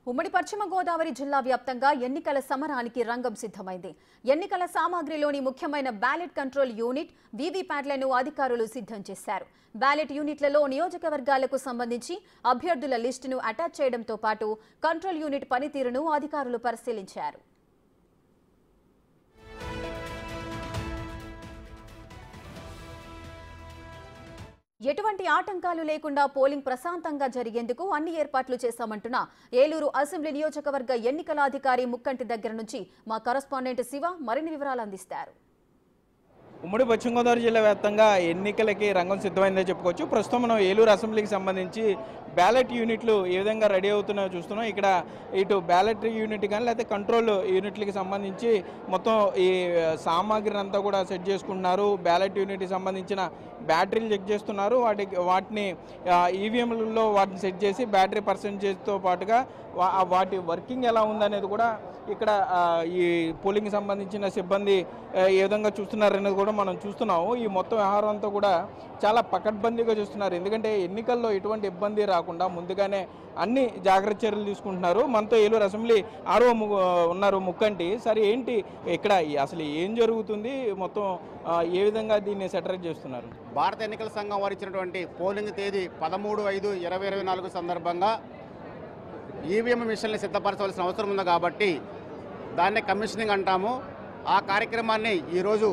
ఉమ్మడి పశ్చిమ గోదావరి జిల్లా వ్యాప్తంగా ఎన్నికల సమరానికి రంగం సిద్ధమైంది ఎన్నికల సామాగ్రిలోని ముఖ్యమైన బ్యాలెట్ కంట్రోల్ యూనిట్ వీవీప్యాట్లను అధికారులు సిద్ధం చేశారు బ్యాలెట్ యూనిట్లలో నియోజకవర్గాలకు సంబంధించి అభ్యర్థుల లిస్టును అటాచ్ చేయడంతో పాటు కంట్రోల్ యూనిట్ పనితీరును అధికారులు పరిశీలించారు ఎటువంటి ఆటంకాలు లేకుండా పోలింగ్ ప్రశాంతంగా జరిగేందుకు అన్ని ఏర్పాట్లు చేశామంటున్న ఏలూరు అసెంబ్లీ నియోజకవర్గ ఎన్నికల అధికారి ముక్కంటి దగ్గర నుంచి మా కరస్పాండెంట్ శివ మరిన్ని వివరాలు అందిస్తారు ఉమ్మడి పశ్చిమ గోదావరి జిల్లా వ్యాప్తంగా ఎన్నికలకి రంగం సిద్ధమైందని చెప్పుకోవచ్చు ప్రస్తుతం మనం ఏలూరు అసెంబ్లీకి సంబంధించి బ్యాలెట్ యూనిట్లు ఏ విధంగా రెడీ అవుతున్నాయో చూస్తున్నాం ఇక్కడ ఇటు బ్యాలెట్ యూనిట్ కానీ లేకపోతే కంట్రోల్ యూనిట్లకి సంబంధించి మొత్తం ఈ సామాగ్రిని అంతా కూడా సెట్ చేసుకుంటున్నారు బ్యాలెట్ యూనిట్కి సంబంధించిన బ్యాటరీలు చెక్ చేస్తున్నారు వాటికి వాటిని ఈవీఎంలలో వాటిని సెట్ చేసి బ్యాటరీ పర్సెంటేజ్తో పాటుగా వా- వాటి వర్కింగ్ ఎలా ఉందనేది కూడా ఇక్కడ ఆ, ఈ పోలింగ్ సంబంధించిన సిబ్బంది ఆ, ఏ విధంగా చూస్తున్నారనేది కూడా మనం చూస్తున్నాము ఈ మొత్తం వ్యవహారం అంతా కూడా చాలా పకడ్బందీగా చూస్తున్నారు ఎందుకంటే ఎన్నికల్లో ఎటువంటి ఇబ్బంది రాకుండా ముందుగానే అన్ని జాగ్రత్త చర్యలు తీసుకుంటున్నారు మనతో ఏలూరు అసెంబ్లీ ఆరో ఉన్నారు ముక్కంటి సరే ఏంటి ఇక్కడ ఈ- అసలు ఏం జరుగుతుంది మొత్తం ఆ, ఏ విధంగా దీన్ని సెటరేట్ చేస్తున్నారు భారత ఎన్నికల సంఘం వారు ఇచ్చినటువంటి పోలింగ్ తేదీ పదమూడు ఐదు ఇరవై ఇరవై నాలుగు సందర్భంగా ఈవీఎం మిషన్ని సిద్ధపరచవలసిన అవసరం ఉంది కాబట్టి దాన్నే కమిషనింగ్ అంటాము ఆ కార్యక్రమాన్ని ఈరోజు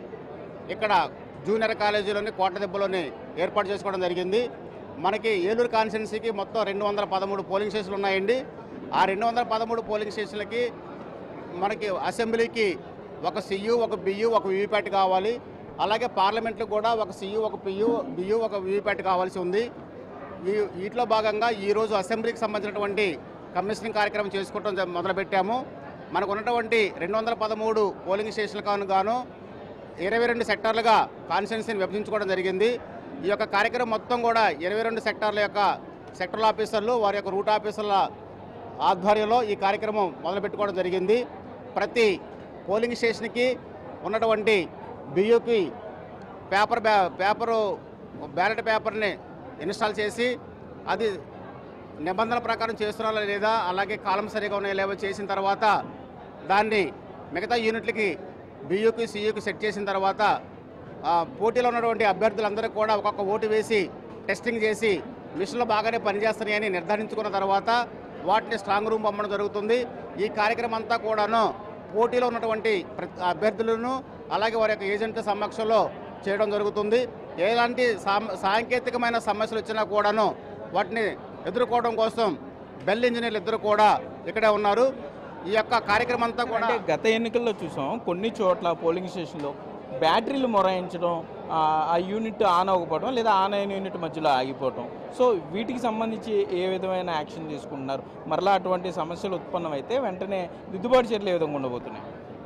ఇక్కడ జూనియర్ కాలేజీలోని కోటదెబ్బలోని ఏర్పాటు చేసుకోవడం జరిగింది మనకి ఏలూరు కాన్స్టిట్యున్సీకి మొత్తం రెండు వందల పదమూడు పోలింగ్ స్టేషన్లు ఉన్నాయండి ఆ రెండు వందల పదమూడు పోలింగ్ స్టేషన్లకి మనకి అసెంబ్లీకి ఒక సియు ఒక బియు ఒక వీవీప్యాట్ కావాలి అలాగే పార్లమెంట్లో కూడా ఒక సియు ఒక పియు బియు ఒక వీవీప్యాట్ కావాల్సి ఉంది ఈ వీటిలో భాగంగా ఈరోజు అసెంబ్లీకి సంబంధించినటువంటి కమిషనింగ్ కార్యక్రమం చేసుకోవడం జ- మొదలుపెట్టాము మనకు ఉన్నటువంటి రెండు వందల పదమూడు పోలింగ్ స్టేషన్లకు గాను ఇరవై రెండు సెక్టార్లుగా కాన్స్టిట్యున్సీని విభజించుకోవడం జరిగింది ఈ యొక్క కార్యక్రమం మొత్తం కూడా ఇరవై రెండు సెక్టార్ల యొక్క సెక్టరల్ ఆఫీసర్లు వారి యొక్క రూట్ ఆఫీసర్ల ఆధ్వర్యంలో ఈ కార్యక్రమం మొదలుపెట్టుకోవడం జరిగింది ప్రతి పోలింగ్ స్టేషన్కి ఉన్నటువంటి బియ్యుకి పేపర్ బ్యా పేపరు బ్యాలెట్ పేపర్ని ఇన్స్టాల్ చేసి అది నిబంధనల ప్రకారం చేస్తున్నారా లేదా అలాగే కాలం సరిగా ఉన్నాయా లేవో చేసిన తర్వాత దాన్ని మిగతా యూనిట్లకి బియ్యుకి సియుకి సెట్ చేసిన తర్వాత ఆ, పోటీలో ఉన్నటువంటి అభ్యర్థులందరూ కూడా ఒక్కొక్క ఓటు వేసి టెస్టింగ్ చేసి మిషన్లు బాగానే పనిచేస్తున్నాయని నిర్ధారించుకున్న తర్వాత వాటిని స్ట్రాంగ్ రూమ్ పంపడం జరుగుతుంది ఈ కార్యక్రమం అంతా కూడాను పోటీలో ఉన్నటువంటి ప్రతి అభ్యర్థులను అలాగే వారి యొక్క ఏజెంట్ల సమక్షంలో చేయడం జరుగుతుంది ఎలాంటి సాం- సాంకేతికమైన సమస్యలు వచ్చినా కూడాను వాటిని ఎదుర్కోవడం కోసం బెల్ ఇంజనీర్లు ఇద్దరు కూడా ఇక్కడే ఉన్నారు ఈ యొక్క కార్యక్రమం అంతా కూడా అంటే గత ఎన్నికల్లో చూసాం కొన్ని చోట్ల పోలింగ్ స్టేషన్లో బ్యాటరీలు మొరాయించడం ఆ, ఆ యూనిట్ ఆన్ అవ్వకపోవడం లేదా ఆన్ అయిన యూనిట్ మధ్యలో ఆగిపోవడం సో వీటికి సంబంధించి ఏ విధమైన యాక్షన్ తీసుకుంటున్నారు మరలా అటువంటి సమస్యలు ఉత్పన్నమైతే వెంటనే దిద్దుబాటు చర్యలు ఏ విధంగా ఉండబోతున్నాయి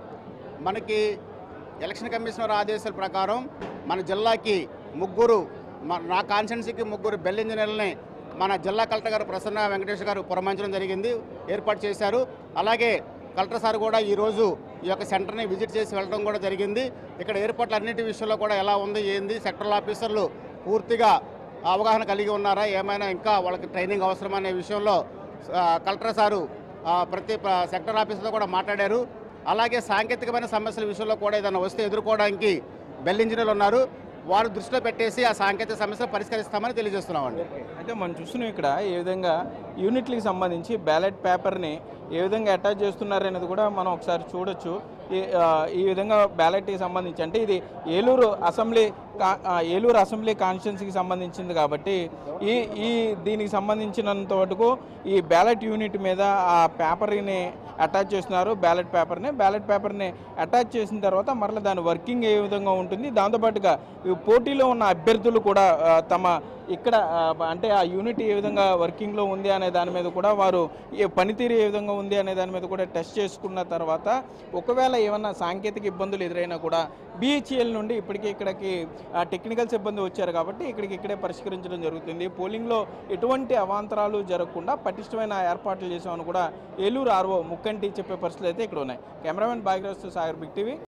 మనకి ఎలక్షన్ కమిషనర్ ఆదేశాల ప్రకారం మన జిల్లాకి ముగ్గురు మన- నా కాన్స్టిట్యున్సీకి ముగ్గురు బెల్ ఇంజనీర్లని మన జిల్లా కలెక్టర్ గారు ప్రసన్న వెంకటేష్ గారు పురమాయించడం జరిగింది ఏర్పాటు చేశారు అలాగే కలెక్టర్ సార్ కూడా ఈరోజు ఈ యొక్క సెంటర్ని విజిట్ చేసి వెళ్ళడం కూడా జరిగింది ఇక్కడ ఏర్పాట్లు అన్నిటి విషయంలో కూడా ఎలా ఉంది ఏంది సెక్టరల్ ఆఫీసర్లు పూర్తిగా అవగాహన కలిగి ఉన్నారా ఏమైనా ఇంకా వాళ్ళకి ట్రైనింగ్ అవసరమా అనే విషయంలో ఆ, కలెక్టర్ సారు ఆ, ప్రతి ప్ర- సెక్టర్ ఆఫీసర్తో కూడా మాట్లాడారు అలాగే సాంకేతికమైన సమస్యల విషయంలో కూడా ఏదైనా వస్తే ఎదుర్కోవడానికి బెల్ ఇంజనీర్లు ఉన్నారు వారు దృష్టిలో పెట్టేసి ఆ సాంకేతిక సమస్యలు పరిష్కరిస్తామని తెలియజేస్తున్నామండి అయితే మనం చూస్తున్నాం ఇక్కడ ఏ విధంగా యూనిట్లకి సంబంధించి బ్యాలెట్ పేపర్ని ఏ విధంగా అటాచ్ చేస్తున్నారు అనేది కూడా మనం ఒకసారి చూడొచ్చు ఈ- ఆ, ఈ విధంగా బ్యాలెట్కి సంబంధించి అంటే ఇది ఏలూరు అసెంబ్లీ కా- ఆ, ఏలూరు అసెంబ్లీ కాన్స్టిట్యున్సీకి సంబంధించింది కాబట్టి ఈ ఈ దీనికి సంబంధించినంత వరకు ఈ బ్యాలెట్ యూనిట్ మీద ఆ పేపర్ని అటాచ్ చేస్తున్నారు బ్యాలెట్ పేపర్ని బ్యాలెట్ పేపర్ని అటాచ్ చేసిన తర్వాత మరలా దాని వర్కింగ్ ఏ విధంగా ఉంటుంది దాంతోపాటుగా ఈ పోటీలో ఉన్న అభ్యర్థులు కూడా ఆ, తమ ఇక్కడ ఆ, అంటే ఆ యూనిట్ ఏ విధంగా వర్కింగ్లో ఉంది అనే దాని మీద కూడా వారు ఏ పనితీరు ఏ విధంగా ఉంది అనే దాని మీద కూడా టెస్ట్ చేసుకున్న తర్వాత ఒకవేళ ఏమన్నా సాంకేతిక ఇబ్బందులు ఎదురైనా కూడా బిహెచ్ఎల్ నుండి ఇప్పటికే ఇక్కడికి ఆ, టెక్నికల్ సిబ్బంది వచ్చారు కాబట్టి ఇక్కడికి ఇక్కడే పరిష్కరించడం జరుగుతుంది పోలింగ్లో ఎటువంటి అవాంతరాలు జరగకుండా పటిష్టమైన ఏర్పాట్లు చేసామని కూడా ఏలూరు ఆర్ఓ ముక్కంటి చెప్పే పరిస్థితులు అయితే ఇక్కడ ఉన్నాయి cameraman Bhagyaraju Sagar big TV